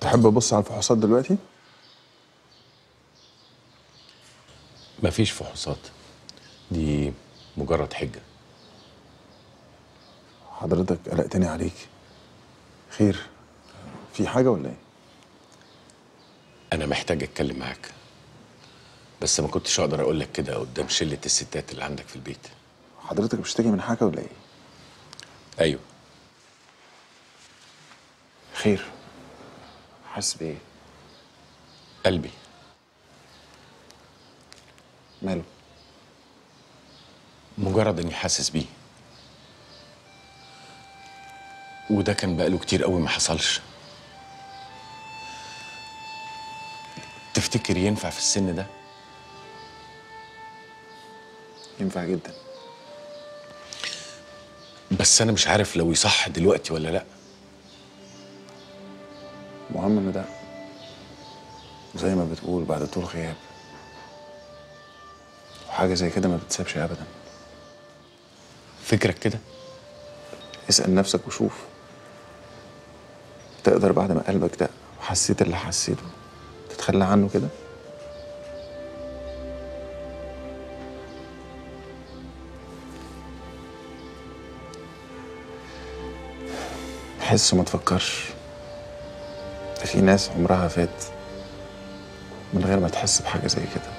تحب ابص على الفحوصات دلوقتي مفيش فحوصات دي مجرد حجة حضرتك قلقتني عليك خير في حاجه ولا ايه أنا محتاج أتكلم معاك بس ما كنتش أقدر أقول لك كده قدام شلة الستات اللي عندك في البيت حضرتك بتشتكي من حاجه ولا ايه أيوه خير حاسس بايه قلبي ماله مجرد إني حاسس بيه وده كان بقاله كتير قوي ما حصلش تفتكر ينفع في السن ده ينفع جدا بس أنا مش عارف لو يصح دلوقتي ولا لأ المهم ان ده زي ما بتقول بعد طول غياب وحاجه زي كده ما بتسابش ابدا فكرك كده اسال نفسك وشوف تقدر بعد ما قلبك دق وحسيت اللي حسيته تتخلى عنه كده حس وما تفكرش في ناس عمرها فات من غير ما تحس بحاجة زي كده